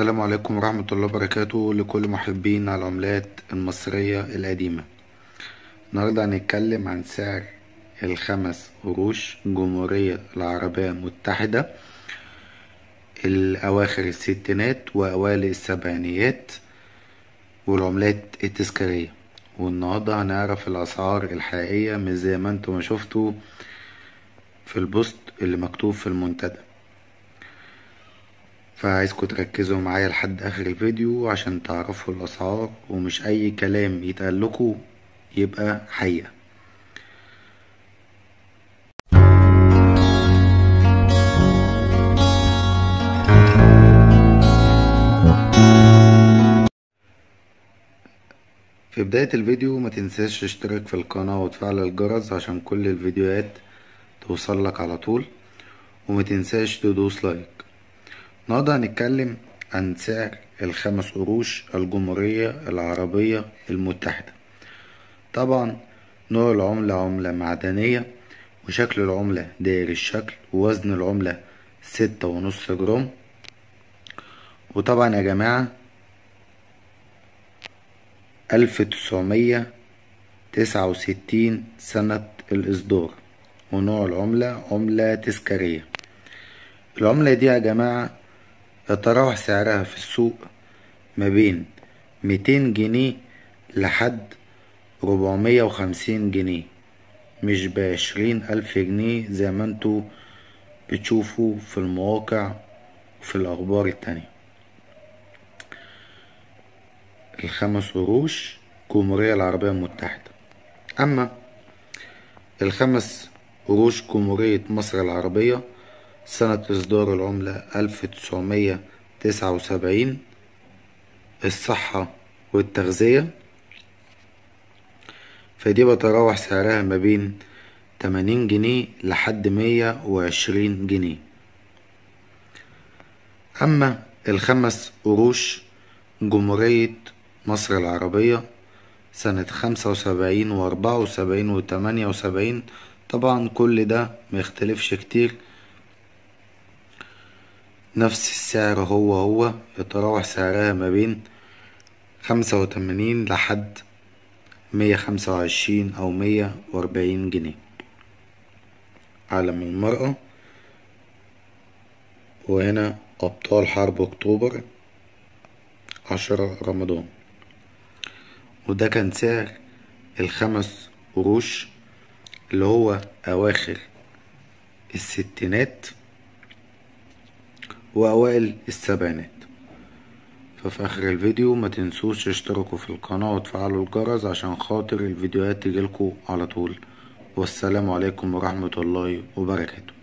السلام عليكم ورحمة الله وبركاته لكل محبين العملات المصرية القديمة النهاردة هنتكلم عن سعر الخمس قروش الجمهورية العربية المتحدة الأواخر الستينات وأوائل السبعينيات والعملات التذكارية والنهاردة هنعرف الأسعار الحقيقية مش زي ما انتوا ما شفتوا في البوست اللي مكتوب في المنتدى فعايزكم تركزوا معايا لحد اخر الفيديو عشان تعرفوا الاسعار ومش اي كلام يتقال لكم يبقى حقيقة في بداية الفيديو ما تنساش تشترك في القناة وتفعل الجرس عشان كل الفيديوهات توصلك على طول وما تنساش تدوس لايك النهاردة هنتكلم عن سعر الخمس قروش الجمهورية العربية المتحدة طبعا نوع العملة عملة معدنية وشكل العملة داير الشكل ووزن العملة ستة ونص جرام وطبعا يا جماعة ألف تسعمية تسعة وستين سنة الإصدار ونوع العملة عملة تذكارية العملة دي يا جماعة يتراوح سعرها في السوق ما بين ميتين جنيه لحد ربعمية وخمسين جنيه مش بعشرين ألف جنيه زي ما انتوا بتشوفوا في المواقع وفي الأخبار التانية الخمس قروش الجمهورية العربية المتحدة أما الخمس قروش جمهورية مصر العربية سنة إصدار العملة ألف تسعمية تسعة وسبعين الصحة والتغذية فدي بتراوح سعرها ما بين تمانين جنيه لحد مية وعشرين جنيه أما الخمس قروش جمهورية مصر العربية سنة خمسة وسبعين وأربعة وسبعين وتمانية وسبعين طبعا كل ده ميختلفش كتير نفس السعر هو هو يتراوح سعرها ما بين خمسة وتمانين لحد مية خمسة وعشرين أو مية وأربعين جنيه علم المرأة وهنا أبطال حرب أكتوبر عشرة رمضان وده كان سعر الخمس قروش اللي هو أواخر الستينات وأوائل السبعينات ففي آخر الفيديو ما تنسوش تشتركوا في القناة وتفعلوا الجرس عشان خاطر الفيديوهات تجيلكوا على طول والسلام عليكم ورحمة الله وبركاته